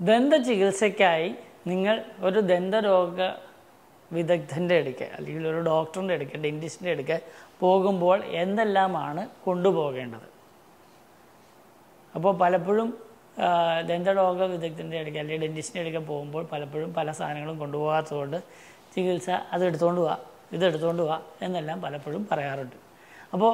ദന്ത ചികിത്സയ്ക്കായി നിങ്ങൾ ഒരു ദന്തരോഗ വിദഗ്ധൻ്റെ അടുക്കൽ അല്ലെങ്കിൽ ഒരു ഡോക്ടറിൻ്റെ അടുക്കൽ ഡെൻറ്റിസ്റ്റിൻ്റെ അടുക്കൽ പോകുമ്പോൾ എന്തെല്ലാമാണ് കൊണ്ടുപോകേണ്ടത് അപ്പോൾ പലപ്പോഴും ആ, ദന്തരോഗ വിദഗ്ധൻ്റെ അടുക്കൽ അല്ലെങ്കിൽ ഡെൻറ്റിസ്റ്റിൻ്റെ അടുക്കൽ പോകുമ്പോൾ പലപ്പോഴും പല സാധനങ്ങളും കൊണ്ടുപോകാത്തതുകൊണ്ട് ചികിത്സ അത് എടുത്തുകൊണ്ട് പോവാ ഇത് എടുത്തുകൊണ്ട് പോവാ എന്നെല്ലാം പലപ്പോഴും പറയാറുണ്ട് അപ്പോൾ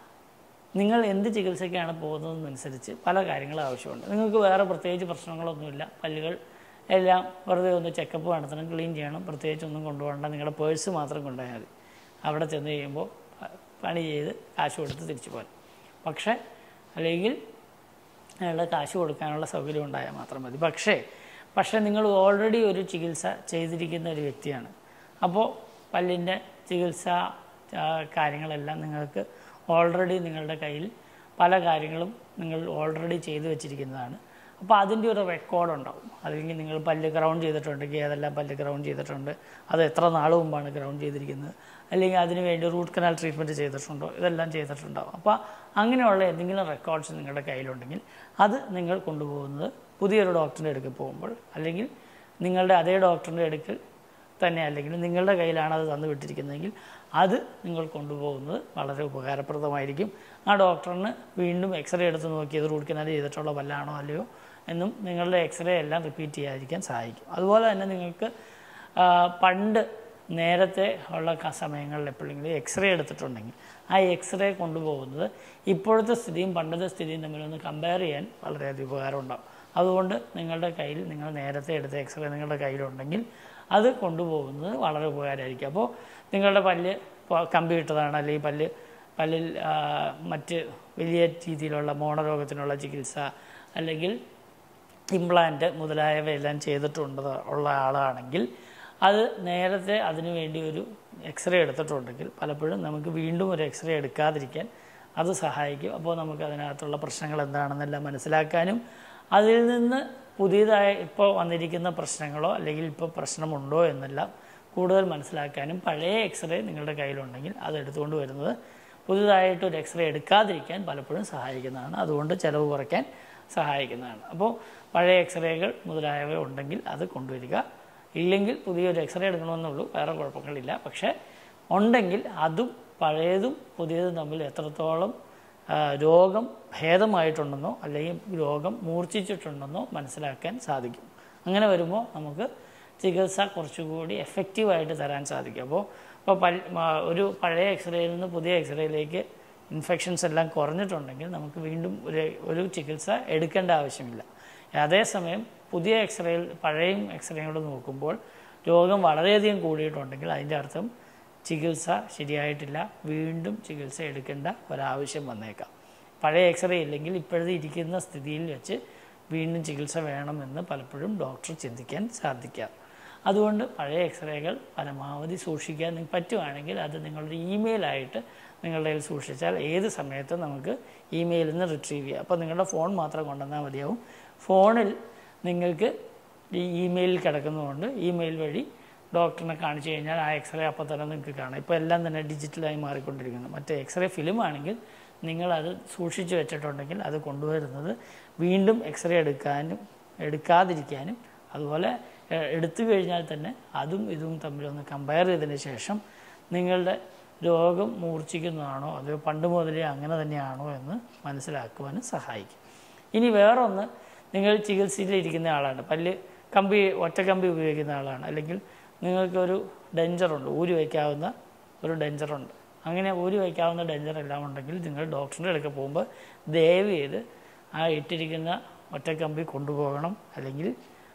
നിങ്ങൾ എന്ത് ചികിത്സയ്ക്കാണ് പോകുന്നതെന്നനുസരിച്ച് പല കാര്യങ്ങളും ആവശ്യമുണ്ട് നിങ്ങൾക്ക് വേറെ പ്രത്യേകിച്ച് പ്രശ്നങ്ങളൊന്നുമില്ല പല്ലുകൾ എല്ലാം വെറുതെ ഒന്ന് ചെക്കപ്പ് നടത്തണം ക്ലീൻ ചെയ്യണം പ്രത്യേകിച്ച് ഒന്നും കൊണ്ടുപോകണ്ട നിങ്ങളുടെ പേഴ്സ് മാത്രം കൊണ്ടുപോയാൽ മതി അവിടെ ചെന്ന് കഴിയുമ്പോൾ പ- പണി ചെയ്ത് കാശ് കൊടുത്ത് തിരിച്ചു പോകാൻ പക്ഷേ അല്ലെങ്കിൽ അയാളുടെ കാശ് കൊടുക്കാനുള്ള സൗകര്യം ഉണ്ടായാൽ മാത്രം മതി പക്ഷേ പക്ഷേ നിങ്ങൾ ഓൾറെഡി ഒരു ചികിത്സ ചെയ്തിരിക്കുന്ന ഒരു വ്യക്തിയാണ് അപ്പോൾ പല്ലിൻ്റെ ചികിത്സ ആ, കാര്യങ്ങളെല്ലാം നിങ്ങൾക്ക് ഓൾറെഡി നിങ്ങളുടെ കയ്യിൽ പല കാര്യങ്ങളും നിങ്ങൾ ഓൾറെഡി ചെയ്തു വെച്ചിരിക്കുന്നതാണ് അപ്പോൾ അതിൻ്റെ ഒരു റെക്കോർഡ് ഉണ്ടാവും അല്ലെങ്കിൽ നിങ്ങൾ പല്ല് ഗ്രൗണ്ട് ചെയ്തിട്ടുണ്ടെങ്കിൽ ഏതെല്ലാം പല്ല് ഗ്രൗണ്ട് ചെയ്തിട്ടുണ്ട് അത് എത്ര നാൾ മുമ്പാണ് ഗ്രൗണ്ട് ചെയ്തിരിക്കുന്നത് അല്ലെങ്കിൽ അതിന് വേണ്ടി റൂട്ട് കനാൽ ട്രീറ്റ്മെൻറ്റ് ചെയ്തിട്ടുണ്ടോ ഇതെല്ലാം ചെയ്തിട്ടുണ്ടാവും അപ്പോൾ അങ്ങനെയുള്ള എന്തെങ്കിലും റെക്കോർഡ്സ് നിങ്ങളുടെ കയ്യിലുണ്ടെങ്കിൽ അത് നിങ്ങൾ കൊണ്ടുപോകുന്നത് പുതിയൊരു ഡോക്ടറിൻ്റെ അടുക്കൽ പോകുമ്പോൾ അല്ലെങ്കിൽ നിങ്ങളുടെ അതേ ഡോക്ടറിൻ്റെ അടുക്കൽ തന്നെ അല്ലെങ്കിൽ നിങ്ങളുടെ കയ്യിലാണ് അത് തന്നു വിട്ടിരിക്കുന്നതെങ്കിൽ അത് നിങ്ങൾ കൊണ്ടുപോകുന്നത് വളരെ ഉപകാരപ്രദമായിരിക്കും ആ ഡോക്ടറിന് വീണ്ടും എക്സ്റേ എടുത്ത് നോക്കി ഇത് റൂട്ട് കനാൽ ചെയ്തിട്ടുള്ള പല്ലാണോ അല്ലയോ എന്നും നിങ്ങളുടെ എക്സ്റേ എല്ലാം റിപ്പീറ്റ് ചെയ്യാതിരിക്കാൻ സഹായിക്കും അതുപോലെ തന്നെ നിങ്ങൾക്ക് ആ, പണ്ട് നേരത്തെ ഉള്ള ക- സമയങ്ങളിൽ എപ്പോഴെങ്കിലും എക്സ്റേ എടുത്തിട്ടുണ്ടെങ്കിൽ ആ എക്സ്റേ കൊണ്ടുപോകുന്നത് ഇപ്പോഴത്തെ സ്ഥിതിയും പണ്ടത്തെ സ്ഥിതിയും തമ്മിലൊന്ന് കമ്പയർ ചെയ്യാൻ വളരെയധികം ഉപകാരം ഉണ്ടാകും അതുകൊണ്ട് നിങ്ങളുടെ കയ്യിൽ നിങ്ങൾ നേരത്തെ എടുത്ത എക്സ്റേ നിങ്ങളുടെ കയ്യിലുണ്ടെങ്കിൽ അത് കൊണ്ടുപോകുന്നത് വളരെ ഉപകാരമായിരിക്കും അപ്പോൾ നിങ്ങളുടെ പല്ല് ഇപ്പോൾ കമ്പി ഇട്ടതാണ് അല്ലെങ്കിൽ പല്ല് പല്ലിൽ ആ, മറ്റ് വലിയ രീതിയിലുള്ള മോണരോഗത്തിനുള്ള ചികിത്സ അല്ലെങ്കിൽ ഇംപ്ലാന്റ് മുതലായവയെല്ലാം ചെയ്തിട്ടുണ്ട് ഉള്ള ആളാണെങ്കിൽ അത് നേരത്തെ അതിനു വേണ്ടി ഒരു എക്സ്റേ എടുത്തിട്ടുണ്ടെങ്കിൽ പലപ്പോഴും നമുക്ക് വീണ്ടും ഒരു എക്സ്റേ എടുക്കാതിരിക്കാൻ അത് സഹായിക്കും അപ്പോൾ നമുക്ക് അതിനകത്തുള്ള പ്രശ്നങ്ങൾ എന്താണെന്നെല്ലാം മനസ്സിലാക്കാനും അതിൽ നിന്ന് പുതിയതായി ഇപ്പോൾ വന്നിരിക്കുന്ന പ്രശ്നങ്ങളോ അല്ലെങ്കിൽ ഇപ്പോൾ പ്രശ്നമുണ്ടോ എന്നെല്ലാം കൂടുതൽ മനസ്സിലാക്കാനും പഴയ എക്സ്റേ നിങ്ങളുടെ കയ്യിലുണ്ടെങ്കിൽ അത് എടുത്തുകൊണ്ട് വരുന്നത് പുതുതായിട്ട് ഒരു എക്സ്റേ എടുക്കാതിരിക്കാൻ പലപ്പോഴും സഹായിക്കുന്നതാണ് അതുകൊണ്ട് ചിലവ് കുറയ്ക്കാൻ സഹായിക്കുന്നതാണ് അപ്പോൾ പഴയ എക്സ്റേകൾ മുതലായവ ഉണ്ടെങ്കിൽ അത് കൊണ്ടുവരിക ഇല്ലെങ്കിൽ പുതിയൊരു എക്സ്റേ എടുക്കണമെന്നുള്ളൂ വേറെ കുഴപ്പങ്ങളില്ല പക്ഷേ ഉണ്ടെങ്കിൽ അതും പഴയതും പുതിയതും തമ്മിൽ എത്രത്തോളം ആ, രോഗം ഭേദമായിട്ടുണ്ടെന്നോ അല്ലെങ്കിൽ രോഗം മൂർച്ഛിച്ചിട്ടുണ്ടെന്നോ മനസ്സിലാക്കാൻ സാധിക്കും അങ്ങനെ വരുമ്പോൾ നമുക്ക് ചികിത്സ കുറച്ചുകൂടി എഫക്റ്റീവായിട്ട് തരാൻ സാധിക്കും അപ്പോൾ ഇപ്പോൾ പൽ മ- ഒരു പഴയ എക്സ്റേയിൽ നിന്ന് പുതിയ എക്സ്റേയിലേക്ക് ഇൻഫെക്ഷൻസ് എല്ലാം കുറഞ്ഞിട്ടുണ്ടെങ്കിൽ നമുക്ക് വീണ്ടും ഒരു ഒരു ചികിത്സ എടുക്കേണ്ട ആവശ്യമില്ല അതേസമയം പുതിയ എക്സ്റേയിൽ പഴയ എക്സ്റേയോട് നോക്കുമ്പോൾ രോഗം വളരെയധികം കൂടിയിട്ടുണ്ടെങ്കിൽ അതിൻ്റെ അർത്ഥം ചികിത്സ ശരിയായിട്ടില്ല വീണ്ടും ചികിത്സ എടുക്കേണ്ട ഒരാവശ്യം വന്നേക്കാം പഴയ എക്സ്റേ ഇല്ലെങ്കിൽ ഇപ്പോഴത്തെ ഇരിക്കുന്ന സ്ഥിതിയിൽ വെച്ച് വീണ്ടും ചികിത്സ വേണമെന്ന് പലപ്പോഴും ഡോക്ടർ ചിന്തിക്കാൻ സാധിക്കാം അതുകൊണ്ട് പഴയ എക്സ്റേകൾ പരമാവധി സൂക്ഷിക്കാൻ നിങ്ങൾക്ക് പറ്റുവാണെങ്കിൽ അത് നിങ്ങളുടെ ഇമെയിലായിട്ട് നിങ്ങളുടെ കയ്യിൽ സൂക്ഷിച്ചാൽ ഏത് സമയത്തും നമുക്ക് ഇമെയിലിൽ നിന്ന് റിട്രീവ് ചെയ്യാം അപ്പോൾ നിങ്ങളുടെ ഫോൺ മാത്രം കൊണ്ടുവന്നാൽ മതിയാവും ഫോണിൽ നിങ്ങൾക്ക് ഈ ഇമെയിലിൽ കിടക്കുന്നതുകൊണ്ട് ഇമെയിൽ വഴി ഡോക്ടറിനെ കാണിച്ചു കഴിഞ്ഞാൽ ആ എക്സ്റേ അപ്പോൾ തന്നെ നിങ്ങൾക്ക് കാണാം ഇപ്പോൾ എല്ലാം തന്നെ ഡിജിറ്റലായി മാറിക്കൊണ്ടിരിക്കുന്നു മറ്റേ എക്സ്റേ ഫിലിം ആണെങ്കിൽ നിങ്ങളത് സൂക്ഷിച്ചു വെച്ചിട്ടുണ്ടെങ്കിൽ അത് കൊണ്ടുവരുന്നത് വീണ്ടും എക്സ്റേ എടുക്കാനും എടുക്കാതിരിക്കാനും അതുപോലെ എ- എടുത്തു കഴിഞ്ഞാൽ തന്നെ അതും ഇതും തമ്മിലൊന്ന് കമ്പയർ ചെയ്തതിന് ശേഷം നിങ്ങളുടെ രോഗം മൂർച്ഛിക്കുന്നതാണോ അതോ പണ്ട് മുതലേ അങ്ങനെ തന്നെയാണോ എന്ന് മനസ്സിലാക്കുവാനും സഹായിക്കും ഇനി വേറൊന്ന് നിങ്ങൾ ചികിത്സയിലിരിക്കുന്ന ആളാണ് പല്ല് കമ്പി ഒറ്റ കമ്പി ഉപയോഗിക്കുന്ന ആളാണ് അല്ലെങ്കിൽ നിങ്ങൾക്കൊരു ഡെഞ്ചറുണ്ട് ഊരി വയ്ക്കാവുന്ന ഒരു ഡെഞ്ചറുണ്ട് അങ്ങനെ ഊരി വയ്ക്കാവുന്ന ഡെഞ്ചർ എല്ലാം ഉണ്ടെങ്കിൽ നിങ്ങൾ ഡോക്ടറിൻ്റെ അടുക്ക പോകുമ്പോൾ ദയവ് ചെയ്ത് ആ ഇട്ടിരിക്കുന്ന ഒറ്റക്കമ്പി കൊണ്ടുപോകണം അല്ലെങ്കിൽ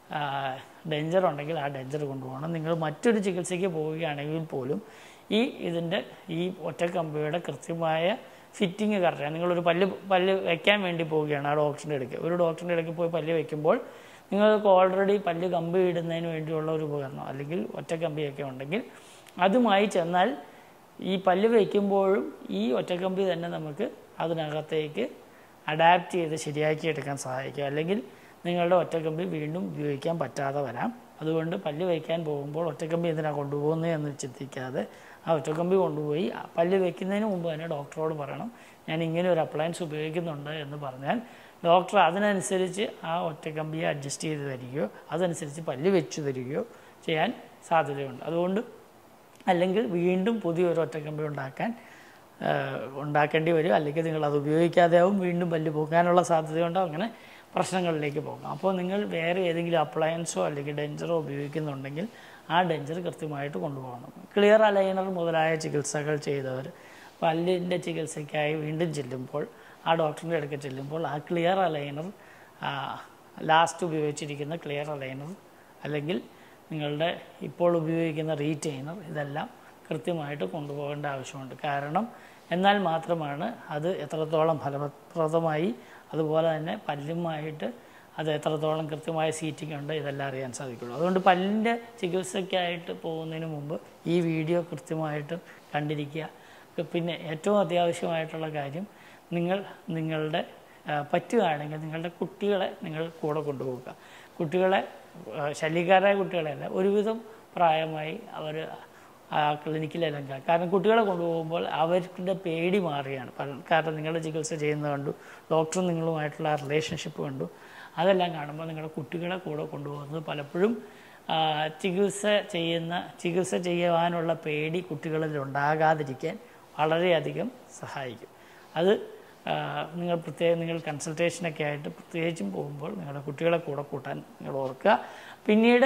ഡെഞ്ചർ ഉണ്ടെങ്കിൽ ആ ഡെഞ്ചർ കൊണ്ടുപോകണം നിങ്ങൾ മറ്റൊരു ചികിത്സയ്ക്ക് പോവുകയാണെങ്കിൽ പോലും ഈ ഇതിൻ്റെ ഈ ഒറ്റക്കമ്പിയുടെ കൃത്യമായ ഫിറ്റിങ് കറക്റ്റാണ് നിങ്ങളൊരു പല്ല് പല്ല് വയ്ക്കാൻ വേണ്ടി പോവുകയാണ് ആ ഡോക്ടറിൻ്റെ അടുക്ക് ഒരു ഡോക്ടറിൻ്റെ അടുക്ക് പോയി പല്ല് വയ്ക്കുമ്പോൾ നിങ്ങൾക്ക് ഓൾറെഡി പല്ല് കമ്പി ഇടുന്നതിന് വേണ്ടിയുള്ള ഒരു ഉപകരണം അല്ലെങ്കിൽ ഒറ്റക്കമ്പിയൊക്കെ ഉണ്ടെങ്കിൽ അതുമായി ചെന്നാൽ ഈ പല്ല് വയ്ക്കുമ്പോഴും ഈ ഒറ്റക്കമ്പി തന്നെ നമുക്ക് അതിനകത്തേക്ക് അഡാപ്റ്റ് ചെയ്ത് ശരിയാക്കി എടുക്കാൻ സഹായിക്കും അല്ലെങ്കിൽ നിങ്ങളുടെ ഒറ്റക്കമ്പി വീണ്ടും ഉപയോഗിക്കാൻ പറ്റാതെ വരാം അതുകൊണ്ട് പല്ല് വയ്ക്കാൻ പോകുമ്പോൾ ഒറ്റക്കമ്പി എന്തിനാണ് കൊണ്ടുപോകുന്നത് എന്ന് ചിന്തിക്കാതെ ആ ഒറ്റക്കമ്പി കൊണ്ടുപോയി ആ പല്ല് വെക്കുന്നതിന് മുമ്പ് തന്നെ ഡോക്ടറോട് പറയണം ഞാൻ ഇങ്ങനെ ഒരു അപ്ലയൻസ് ഉപയോഗിക്കുന്നുണ്ട് എന്ന് പറഞ്ഞാൽ ഡോക്ടർ അതിനനുസരിച്ച് ആ ഒറ്റക്കമ്പിയെ അഡ്ജസ്റ്റ് ചെയ്ത് തരികയോ അതനുസരിച്ച് പല്ല് വെച്ച് തരികയോ ചെയ്യാൻ സാധ്യതയുണ്ട് അതുകൊണ്ട് അല്ലെങ്കിൽ വീണ്ടും പുതിയൊരു ഒറ്റക്കമ്പി ഉണ്ടാക്കാൻ ആ, ഉണ്ടാക്കേണ്ടി വരും അല്ലെങ്കിൽ നിങ്ങൾ അത് ഉപയോഗിക്കാതെയാവും വീണ്ടും പല്ല് പോകാനുള്ള സാധ്യതയുണ്ടോ അങ്ങനെ പ്രശ്നങ്ങളിലേക്ക് പോകാം അപ്പോൾ നിങ്ങൾ വേറെ ഏതെങ്കിലും അപ്ലയൻസോ അല്ലെങ്കിൽ ഡെഞ്ചറോ ഉപയോഗിക്കുന്നുണ്ടെങ്കിൽ ആ ഡെഞ്ചർ കൃത്യമായിട്ട് കൊണ്ടുപോകണം ക്ലിയർ അലൈനർ മുതലായ ചികിത്സകൾ ചെയ്തവർ പല്ലിൻ്റെ ചികിത്സയ്ക്കായി വീണ്ടും ചെല്ലുമ്പോൾ ആ ഡോക്ടറിൻ്റെ അടുക്കൽ ചെല്ലുമ്പോൾ ആ ക്ലിയർ അലൈനർ ലാസ്റ്റ് ഉപയോഗിച്ചിരിക്കുന്ന ക്ലിയർ അലൈനർ അല്ലെങ്കിൽ നിങ്ങളുടെ ഇപ്പോൾ ഉപയോഗിക്കുന്ന റീറ്റെയിനർ ഇതെല്ലാം കൃത്യമായിട്ട് കൊണ്ടുപോകേണ്ട ആവശ്യമുണ്ട് കാരണം എന്നാൽ മാത്രമാണ് അത് എത്രത്തോളം ഫലപ്രദമായി അതുപോലെ തന്നെ പല്ലുമായിട്ട് അത് എത്രത്തോളം കൃത്യമായ സീറ്റിംഗ് ഉണ്ട് ഇതെല്ലാം അറിയാൻ സാധിക്കുള്ളൂ അതുകൊണ്ട് പല്ലിൻ്റെ ചികിത്സയ്ക്കായിട്ട് പോകുന്നതിന് മുമ്പ് ഈ വീഡിയോ കൃത്യമായിട്ട് കണ്ടിരിക്കുക പിന്നെ ഏറ്റവും അത്യാവശ്യമായിട്ടുള്ള കാര്യം നിങ്ങൾ നിങ്ങളുടെ ആ, പറ്റുകയാണെങ്കിൽ നിങ്ങളുടെ കുട്ടികളെ നിങ്ങൾ കൂടെ കൊണ്ടുപോകുക കുട്ടികളെ ആ, ശല്യക്കാരായ കുട്ടികളെയല്ല ഒരുവിധം പ്രായമായി അവർ ആ ക്ലിനിക്കിലെല്ലാം കാണും കാരണം കുട്ടികളെ കൊണ്ടുപോകുമ്പോൾ അവരുടെ പേടി മാറുകയാണ് പല- കാരണം നിങ്ങളുടെ ചികിത്സ ചെയ്യുന്നത് കണ്ടു ഡോക്ടറും നിങ്ങളുമായിട്ടുള്ള ആ റിലേഷൻഷിപ്പ് കണ്ടു അതെല്ലാം കാണുമ്പോൾ നിങ്ങളുടെ കുട്ടികളെ കൂടെ കൊണ്ടുപോകുന്നത് പലപ്പോഴും ആ, ചികിത്സ ചെയ്യുന്ന ചികിത്സ ചെയ്യുവാനുള്ള പേടി കുട്ടികളിൽ ഉണ്ടാകാതിരിക്കാൻ വളരെയധികം സഹായിക്കും അത് ആ, നിങ്ങൾ പ്രത്യേകം നിങ്ങൾ കൺസൾട്ടേഷനൊക്കെ ആയിട്ട് പ്രത്യേകിച്ചും പോകുമ്പോൾ നിങ്ങളുടെ കുട്ടികളെ കൂടെ കൂട്ടാൻ നിങ്ങൾ ഓർക്കുക പിന്നീട്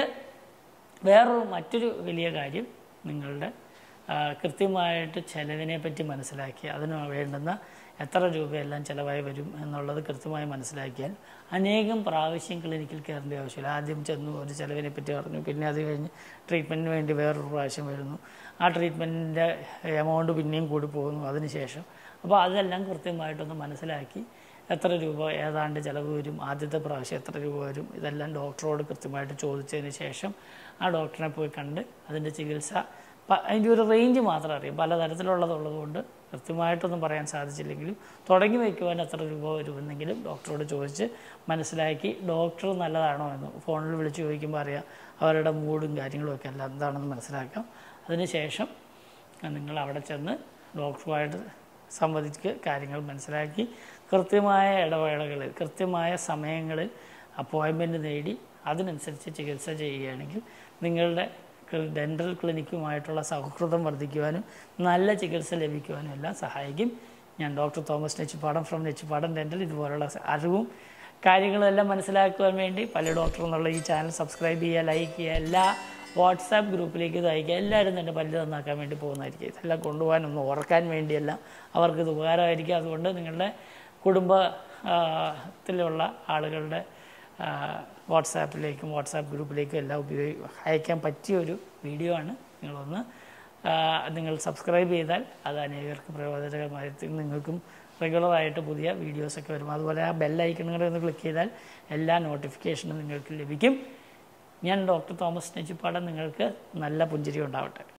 വേറൊരു മറ്റൊരു വലിയ കാര്യം നിങ്ങളുടെ ആ, കൃത്യമായിട്ട് ചെലവിനെ പറ്റി മനസ്സിലാക്കി അതിന് വേണ്ടുന്ന എത്ര രൂപയെല്ലാം ചിലവായി വരും എന്നുള്ളത് കൃത്യമായി മനസ്സിലാക്കിയാൽ അനേകം പ്രാവശ്യം ക്ലിനിക്കിൽ കയറേണ്ട ആവശ്യമില്ല ആദ്യം ചെന്നു ഒരു ചിലവിനെ പറ്റി പറഞ്ഞു പിന്നെ അത് കഴിഞ്ഞ് ട്രീറ്റ്മെൻറ്റിന് വേണ്ടി വേറൊരു പ്രാവശ്യം വരുന്നു ആ ട്രീറ്റ്മെൻറ്റിൻ്റെ എമൗണ്ട് പിന്നെയും കൂടി പോകുന്നു അതിനുശേഷം അപ്പോൾ അതെല്ലാം കൃത്യമായിട്ടൊന്ന് മനസ്സിലാക്കി എത്ര രൂപ ഏതാണ്ട് ചിലവ് വരും ആദ്യത്തെ പ്രാവശ്യം എത്ര രൂപ വരും ഇതെല്ലാം ഡോക്ടറോട് കൃത്യമായിട്ട് ചോദിച്ചതിന് ശേഷം ആ ഡോക്ടറെ പോയി കണ്ട് അതിൻ്റെ ചികിത്സ പ- അതിൻ്റെ ഒരു റേഞ്ച് മാത്രം അറിയാം പലതരത്തിലുള്ളതുള്ളത് കൊണ്ട് കൃത്യമായിട്ടൊന്നും പറയാൻ സാധിച്ചില്ലെങ്കിലും തുടങ്ങി വയ്ക്കുവാൻ എത്ര രൂപ വരുമെന്നെങ്കിലും ഡോക്ടറോട് ചോദിച്ച് മനസ്സിലാക്കി ഡോക്ടർ നല്ലതാണോ എന്ന് ഫോണിൽ വിളിച്ച് ചോദിക്കുമ്പോൾ അറിയാം അവരുടെ മൂഡും കാര്യങ്ങളും ഒക്കെ എല്ലാം എന്താണെന്ന് മനസ്സിലാക്കാം അതിനുശേഷം നിങ്ങൾ അവിടെ ചെന്ന് ഡോക്ടറുമായിട്ട് സംവദിച്ച് കാര്യങ്ങൾ മനസ്സിലാക്കി കൃത്യമായ ഇടവേളകളിൽ കൃത്യമായ സമയങ്ങളിൽ അപ്പോയിൻമെൻറ്റ് നേടി അതിനനുസരിച്ച് ചികിത്സ ചെയ്യുകയാണെങ്കിൽ നിങ്ങളുടെ ഡെൻ്റൽ ക്ലിനിക്കുമായിട്ടുള്ള സൗഹൃദം വർദ്ധിക്കുവാനും നല്ല ചികിത്സ ലഭിക്കുവാനും എല്ലാം സഹായിക്കും ഞാൻ doctor Thomas Nechipadam from Nechipadam dental ഇതുപോലുള്ള അറിവും കാര്യങ്ങളെല്ലാം മനസ്സിലാക്കുവാൻ വേണ്ടി പല ഡോക്ടർ എന്നുള്ള ഈ ചാനൽ സബ്സ്ക്രൈബ് ചെയ്യുക ലൈക്ക് ചെയ്യുക എല്ലാ വാട്സാപ്പ് ഗ്രൂപ്പിലേക്ക് ഇത് അയക്കുക എല്ലാവരും തന്നെ പല്ല് നന്നാക്കാൻ വേണ്ടി പോകുന്നതായിരിക്കും ഇതെല്ലാം കൊണ്ടുപോകാൻ ഒന്ന് ഓർക്കാൻ വേണ്ടിയെല്ലാം അവർക്ക് ഇത് ഉപകാരമായിരിക്കും അതുകൊണ്ട് നിങ്ങളുടെ കുടുംബ ആ, ത്തിലുള്ള ആളുകളുടെ ആ, വാട്സാപ്പിലേക്കും വാട്സാപ്പ് ഗ്രൂപ്പിലേക്കും എല്ലാം ഉപയോഗി അയക്കാൻ പറ്റിയ ഒരു വീഡിയോ ആണ് നിങ്ങളൊന്ന് ആ, നിങ്ങൾ സബ്സ്ക്രൈബ് ചെയ്താൽ അത് അനേകർക്ക് പ്രയോജനകരമായി തീരും. നിങ്ങൾക്കും റെഗുലറായിട്ട് പുതിയ വീഡിയോസൊക്കെ വരും അതുപോലെ ആ ബെല്ലൈക്കണുകൾ ഒന്ന് ക്ലിക്ക് ചെയ്താൽ എല്ലാ നോട്ടിഫിക്കേഷനും നിങ്ങൾക്ക് ലഭിക്കും ഞാൻ ഡോക്ടർ തോമസ് നെച്ചിപ്പാടൻ നിങ്ങൾക്ക് നല്ല പുഞ്ചിരി ഉണ്ടാവട്ടെ